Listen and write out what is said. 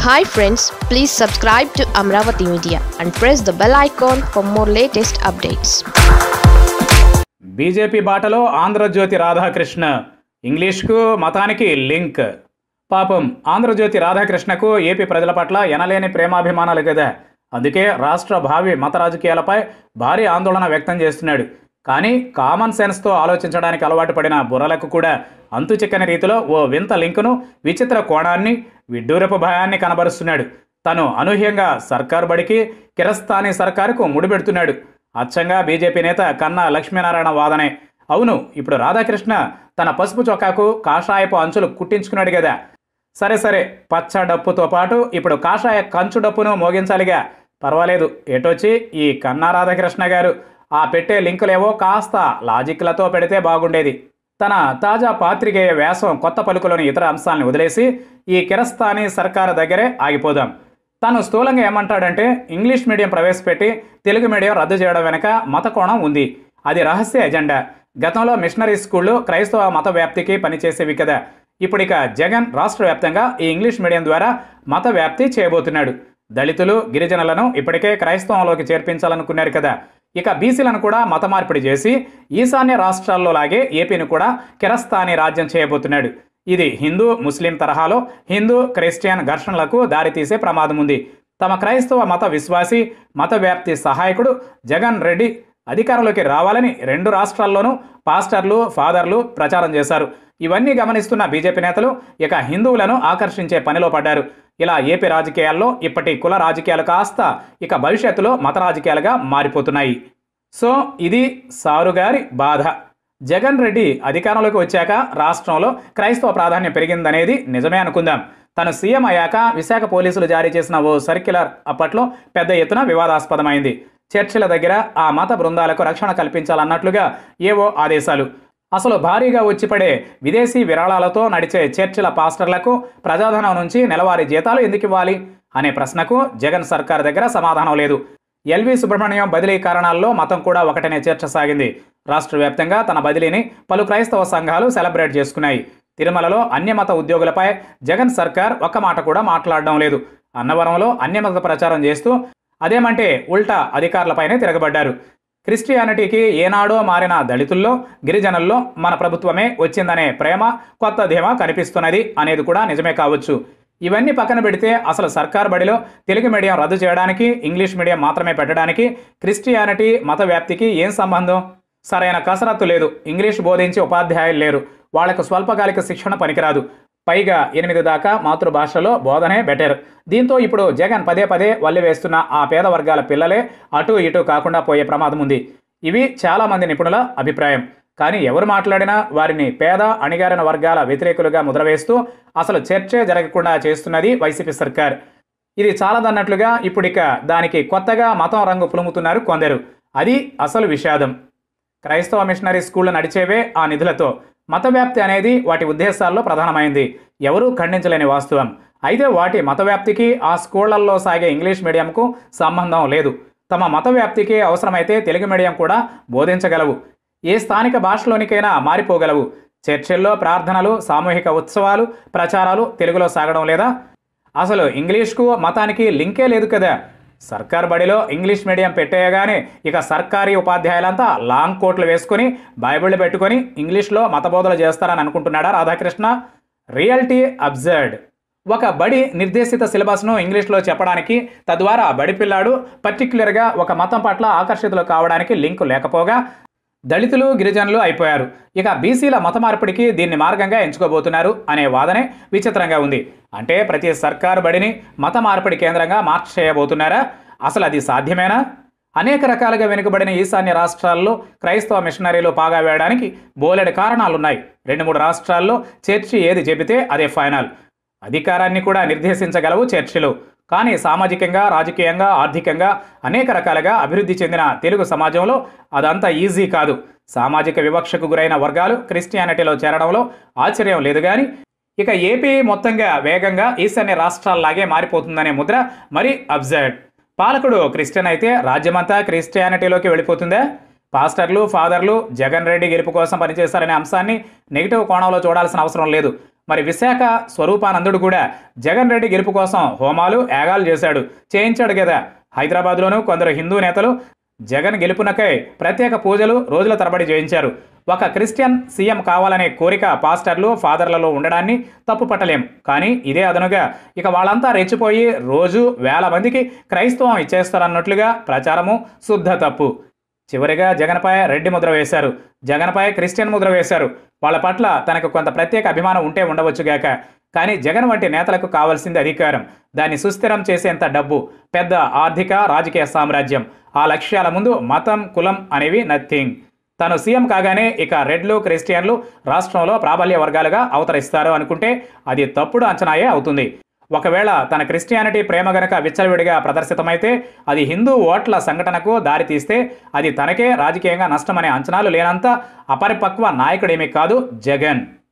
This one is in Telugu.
hi friends please subscribe to Amaravati media and press the bell icon for more latest updates BJP బాటలో ఆంధ్రజ్యోతి రాధాకృష్ణ ఇంగ్లీష్కు మతానికి లింక్ పాపం ఆంధ్రజ్యోతి రాధాకృష్ణకు ఏపీ ప్రజల పట్ల ఎనలేని ప్రేమాభిమానాలు కదా అందుకే రాష్ట్ర భావి మత రాజకీయాలపై భారీ ఆందోళన వ్యక్తం చేస్తున్నాడు కానీ కామన్ సెన్స్తో ఆలోచించడానికి అలవాటు పడిన బుర్రలకు కూడా అంతు చిక్కని రీతిలో ఓ వింత లింకును విచిత్ర కోణాన్ని విడ్డూరపు భయాన్ని కనబరుస్తున్నాడు తను అనూహ్యంగా సర్కారు బడికి కిరస్థానీ సర్కారుకు ముడిపెడుతున్నాడు అచ్చంగా బీజేపీ నేత కన్నా లక్ష్మీనారాయణ వాదనే అవును ఇప్పుడు రాధాకృష్ణ తన పసుపు చొక్కాకు కాషాయపు అంచులు కుట్టించుకున్నాడు కదా సరే సరే పచ్చ డప్పుతో పాటు ఇప్పుడు కాషాయ కంచు డప్పును మోగించాలిగా పర్వాలేదు ఎటొచ్చి ఈ కన్నా రాధాకృష్ణ గారు ఆ పెట్టే లింకులేవో కాస్త లాజిక్లతో పెడితే బాగుండేది తన తాజా పాత్రికేయ వ్యాసం కొత్త పలుకులోని ఇతర అంశాలను వదిలేసి ఈ కిరస్థానీ సర్కారు దగ్గరే ఆగిపోదాం తను స్థూలంగా ఏమంటాడంటే ఇంగ్లీష్ మీడియం ప్రవేశపెట్టి తెలుగు మీడియం రద్దు చేయడం వెనక మత కోణం ఉంది అది రహస్య ఎజెండా గతంలో మిషనరీ స్కూళ్ళు క్రైస్తవ మత వ్యాప్తికి పనిచేసేవి కదా ఇప్పుడు ఇక జగన్ రాష్ట్ర వ్యాప్తంగా ఈ ఇంగ్లీష్ మీడియం ద్వారా మత వ్యాప్తి చేయబోతున్నాడు దళితులు గిరిజనులను ఇప్పటికే క్రైస్తవంలోకి చేర్పించాలనుకున్నారు కదా ఇక బీసీలను కూడా మత మార్పిడి చేసి ఈశాన్య రాష్ట్రాల్లో లాగే ఏపీని కూడా కిరస్థానీ రాజ్యం చేయబోతున్నాడు ఇది హిందూ ముస్లిం తరహాలో హిందూ క్రిస్టియన్ ఘర్షణలకు దారితీసే ప్రమాదం ఉంది తమ క్రైస్తవ మత విశ్వాసి మత వ్యాప్తి సహాయకుడు జగన్ రెడ్డి అధికారంలోకి రావాలని రెండు రాష్ట్రాల్లోనూ పాస్టర్లు ఫాదర్లు ప్రచారం చేశారు ఇవన్నీ గమనిస్తున్న బీజేపీ నేతలు ఇక హిందువులను ఆకర్షించే పనిలో పడ్డారు ఇలా ఏపీ రాజకీయాల్లో ఇప్పటి కుల రాజకీయాలు కాస్త ఇక భవిష్యత్తులో మత రాజకీయాలుగా మారిపోతున్నాయి సో ఇది సారుగారి బాధ జగన్ రెడ్డి అధికారంలోకి వచ్చాక రాష్ట్రంలో క్రైస్తవ ప్రాధాన్యం పెరిగిందనేది నిజమే అనుకుందాం తను సీఎం అయ్యాక విశాఖ పోలీసులు జారీ చేసిన ఓ సర్క్యులర్ అప్పట్లో పెద్ద ఎత్తున వివాదాస్పదమైంది చర్చిల దగ్గర ఆ మత బృందాలకు రక్షణ కల్పించాలన్నట్లుగా ఏవో ఆదేశాలు అసలు భారీగా వచ్చిపడే విదేశీ విరాళాలతో నడిచే చర్చిల పాస్టర్లకు ప్రజాధనం నుంచి నెలవారీ జీతాలు ఎందుకు ఇవ్వాలి అనే ప్రశ్నకు జగన్ సర్కార్ దగ్గర సమాధానం లేదు ఎల్వి సుబ్రహ్మణ్యం బదిలీ కారణాల్లో మతం కూడా ఒకటనే చర్చ సాగింది రాష్ట్ర వ్యాప్తంగా తన బదిలీని పలు క్రైస్తవ సంఘాలు సెలబ్రేట్ చేసుకున్నాయి తిరుమలలో అన్యమత ఉద్యోగులపై జగన్ సర్కార్ ఒక్క మాట కూడా మాట్లాడడం లేదు అన్నవరంలో అన్యమత ప్రచారం చేస్తూ అదేమంటే ఉల్టా అధికారులపైనే తిరగబడ్డారు క్రిస్టియానిటీకి ఏనాడో మారిన దళితుల్లో గిరిజనుల్లో మన ప్రభుత్వమే వచ్చిందనే ప్రేమ కొత్త ధీమా కనిపిస్తున్నది అనేది కూడా నిజమే కావచ్చు ఇవన్నీ పక్కన పెడితే అసలు సర్కార్ బడిలో తెలుగు మీడియం రద్దు చేయడానికి ఇంగ్లీష్ మీడియం మాత్రమే పెట్టడానికి క్రిస్టియానిటీ మత వ్యాప్తికి ఏం సంబంధం సరైన కసరత్తు లేదు ఇంగ్లీష్ బోధించే ఉపాధ్యాయులు లేరు వాళ్లకు స్వల్పకాలిక శిక్షణ పనికిరాదు పైగా ఎనిమిది దాకా మాతృభాషలో బోధనే బెటర్ దీంతో ఇప్పుడు జగన్ పదే పదే వల్లి వేస్తున్న ఆ పేద వర్గాల పిల్లలే అటు ఇటు కాకుండా పోయే ప్రమాదం ఉంది ఇవి చాలామంది నిపుణుల అభిప్రాయం కానీ ఎవరు మాట్లాడినా వారిని పేద అణిగారిన వర్గాల వ్యతిరేకులుగా ముద్రవేస్తూ అసలు చర్చే జరగకుండా చేస్తున్నది వైసీపీ సర్కార్ ఇది చాలదన్నట్లుగా ఇప్పుడిక దానికి కొత్తగా మతం రంగు పులుముతున్నారు కొందరు అది అసలు విషాదం క్రైస్తవ మిషనరీ స్కూళ్లు నడిచేవే ఆ నిధులతో మత వ్యాప్తి అనేది వాటి ఉద్దేశాల్లో ప్రధానమైంది ఎవరూ ఖండించలేని వాస్తవం అయితే వాటి మత వ్యాప్తికి ఆ స్కూళ్లలో సాగే ఇంగ్లీష్ మీడియంకు సంబంధం లేదు తమ మత వ్యాప్తికి అవసరమైతే తెలుగు మీడియం కూడా బోధించగలవు ఏ స్థానిక భాషలోనికైనా మారిపోగలవు చర్చిల్లో ప్రార్థనలు సామూహిక ఉత్సవాలు ప్రచారాలు తెలుగులో సాగడం లేదా అసలు ఇంగ్లీష్కు మతానికి లింకే లేదు కదా సర్కార్ బడిలో ఇంగ్లీష్ మీడియం పెట్టేయగానే ఇక సర్కారీ ఉపాధ్యాయులంతా లాంగ్ కోట్లు వేసుకొని బైబిళ్ళు పెట్టుకొని ఇంగ్లీష్లో మతబోధలు చేస్తారని అనుకుంటున్నాడా రాధాకృష్ణ రియాలిటీ అబ్జర్డ్ ఒక బడి నిర్దేశిత సిలబస్ను ఇంగ్లీష్లో చెప్పడానికి తద్వారా బడి పిల్లాడు పర్టిక్యులర్గా ఒక మతం పట్ల ఆకర్షితులు కావడానికి లింకు లేకపోగా దళితులు గిరిజనులు అయిపోయారు ఇక బీసీల మత మార్పిడికి దీన్ని మార్గంగా ఎంచుకోబోతున్నారు అనే వాదనే విచిత్రంగా ఉంది అంటే ప్రతి సర్కారు బడిని మత మార్పిడి కేంద్రంగా మార్చేయబోతున్నారా అసలు అది సాధ్యమేనా అనేక రకాలుగా వెనుకబడిన ఈశాన్య రాష్ట్రాల్లో క్రైస్తవ మిషనరీలు పాగా వేయడానికి బోలెడు కారణాలున్నాయి రెండు మూడు రాష్ట్రాల్లో చర్చి ఏది చెబితే అదే ఫైనల్ అధికారాన్ని కూడా నిర్దేశించగలవు చర్చిలు కానీ సామాజికంగా రాజకీయంగా ఆర్థికంగా అనేక రకాలుగా అభివృద్ధి చెందిన తెలుగు సమాజంలో అదంతా ఈజీ కాదు సామాజిక వివక్షకు గురైన వర్గాలు క్రిస్టియానిటీలో చేరడంలో ఆశ్చర్యం లేదు కానీ ఇక ఏపీ మొత్తంగా వేగంగా ఈశాన్య రాష్ట్రాల్లాగే మారిపోతుందనే ముద్ర మరి అబ్జర్డ్ పాలకుడు క్రిస్టియన్ అయితే రాజ్యమంతా క్రిస్టియానిటీలోకి వెళ్ళిపోతుందా పాస్టర్లు ఫాదర్లు జగన్ రెడ్డి గెలుపు కోసం పనిచేశారనే అంశాన్ని నెగిటివ్ కోణంలో చూడాల్సిన అవసరం లేదు మరి విశాఖ స్వరూపానందుడు కూడా జగన్ రెడ్డి గెలుపు కోసం హోమాలు యాగాలు చేశాడు చేయించాడు కదా హైదరాబాద్లోనూ కొందరు హిందూ నేతలు జగన్ గెలుపునకై ప్రత్యేక పూజలు రోజుల తరబడి చేయించారు ఒక క్రిస్టియన్ సీఎం కావాలనే కోరిక పాస్టర్లు ఫాదర్లలో ఉండడాన్ని తప్పు పట్టలేం కానీ ఇదే అదనుగా ఇక వాళ్ళంతా రెచ్చిపోయి రోజు వేల మందికి క్రైస్తవం ఇచ్చేస్తారన్నట్లుగా ప్రచారము శుద్ధ తప్పు చివరిగా జగన్పై రెడ్డి ముద్ర వేశారు జగన్పై క్రిస్టియన్ ముద్ర వేశారు వాళ్ళ పట్ల తనకు కొంత ప్రత్యేక అభిమానం ఉంటే ఉండవచ్చుగాక కానీ జగన్ వంటి నేతలకు కావాల్సింది అధికారం దాన్ని సుస్థిరం చేసేంత డబ్బు పెద్ద ఆర్థిక రాజకీయ సామ్రాజ్యం ఆ లక్ష్యాల ముందు మతం కులం అనేవి నథింగ్ తను సీఎం కాగానే ఇక రెడ్లు క్రిస్టియన్లు రాష్ట్రంలో ప్రాబల్య వర్గాలుగా అవతరిస్తారు అనుకుంటే అది తప్పుడు అంచనాయే అవుతుంది ఒకవేళ తన క్రిస్టియానిటీ ప్రేమ గనక విచ్చలవిడిగా ప్రదర్శితమైతే అది హిందూ ఓట్ల సంఘటనకు దారితీస్తే అది తనకే రాజకీయంగా నష్టమనే అంచనాలు లేనంత అపరిపక్వ నాయకుడేమీ కాదు జగన్